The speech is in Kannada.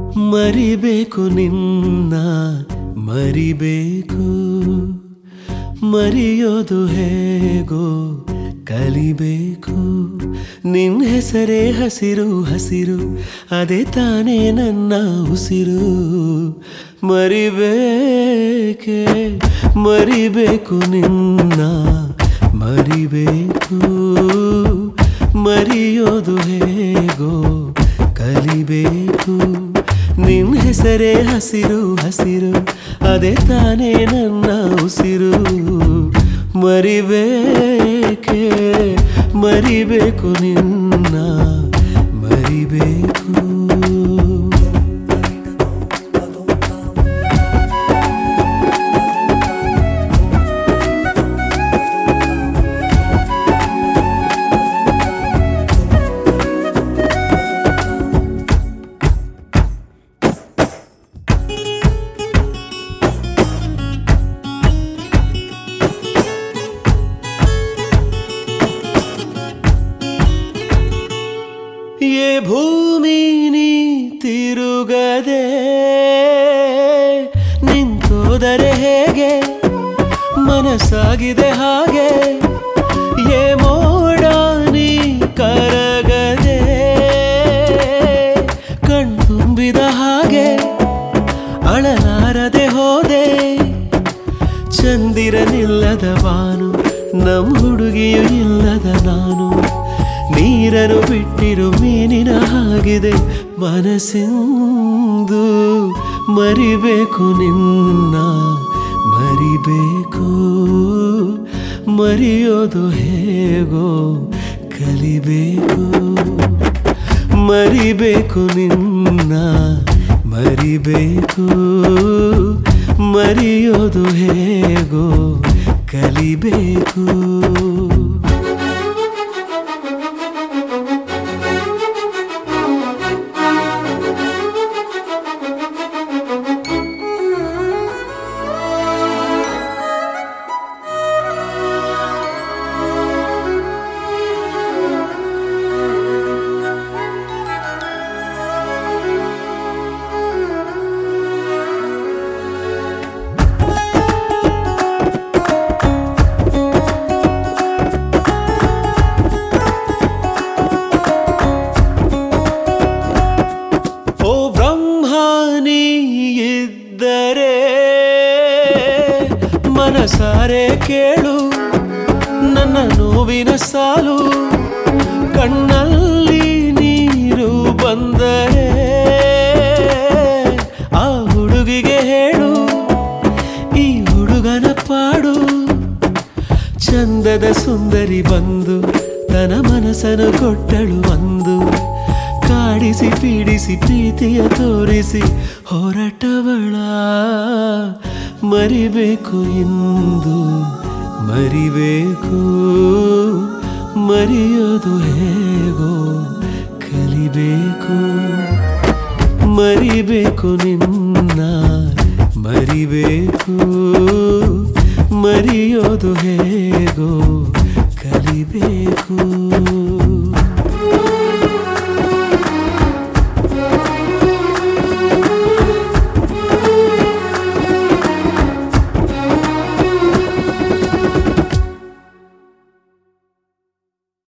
ಮರಿಬೇಕು ನಿನ್ನ ಮರಿಬೇಕು ಮರೆಯೋದು ಹೇಗೋ ಕಲಿಬೇಕು ನಿನ್ನ ಹೆಸರೇ ಹಸಿರು ಹಸಿರು ಅದೇ ತಾನೇ ನನ್ನ ಉಸಿರು ಮರಿಬೇಕೆ ಮರಿಬೇಕು ನಿನ್ನ ಮರಿಬೇಕು ಮರೆಯೋದು ಹೇಗೋ ಕಲಿಬೇಕು ನಿನ್ನ ಹೆಸರೇ ಹಸಿರು ಹಸಿರು ಅದೇ ತಾನೇ ನನ್ನ ಉಸಿರು ಮರಿಬೇಕೆ ಮರಿಬೇಕು ನಿನ್ನ ಮರಿಬೇಕು ಏ ಭೂಮಿ ನೀ ತಿರುಗದೆ ನಿಂತೋದರೆ ಹೇಗೆ ಮನಸ್ಸಾಗಿದೆ ಹಾಗೆ ಏ ಮೋಡ ನೀ ಕರಗದೆ ಕಣ್ತುಂಬಿದ ಹಾಗೆ ಅಳಲಾರದೆ ಹೋದೆ ಚಂದಿರನಿಲ್ಲದ ಬಾನು ನಮ್ ಹುಡುಗಿಯು ಇಲ್ಲದ ನಾನು ನೀರನ್ನು ಬಿಟ್ಟಿರು ಮೀನಿನ ಹಾಗಿದೆ ಮನಸ್ಸಿಂದು ಮರಿಬೇಕು ನಿನ್ನ ಮರಿಬೇಕು ಮರೆಯೋದು ಹೇಗೋ ಕಲಿಬೇಕು ಮರಿಬೇಕು ನಿನ್ನ ಮರಿಬೇಕು ಮರೆಯೋದು ಹೇಗೋ ಕಲಿಬೇಕು ಓ ಬ್ರಹ್ಮನಿ ಇದ್ದರೆ ಮನಸಾರೆ ಕೇಳು ನನ್ನ ನೋವಿನ ಸಾಲು ಕಣ್ಣಲ್ಲಿ ನೀರು ಬಂದರೆ ಆ ಹುಡುಗಿಗೆ ಹೇಳು ಈ ಹುಡುಗನ ಪಾಡು ಚಂದದ ಸುಂದರಿ ಬಂದು ತನ್ನ ಮನಸ್ಸನ್ನು ಕೊಟ್ಟಳು ಒಂದು ಕಾಡಿಸಿ ಪೀಡಿಸಿ ಪ್ರೀತಿಯ ತೋರಿಸಿ ಹೊರಟವಳ ಮರಿಬೇಕು ಇಂದು ಮರಿಬೇಕು ಮರೆಯೋದು ಹೇಗೋ ಕಲಿಬೇಕು ಮರಿಬೇಕು ನಿನ್ನ ಮರಿಬೇಕು ಮರೆಯೋದು ಹೇಗೋ ಕಲಿಬೇಕು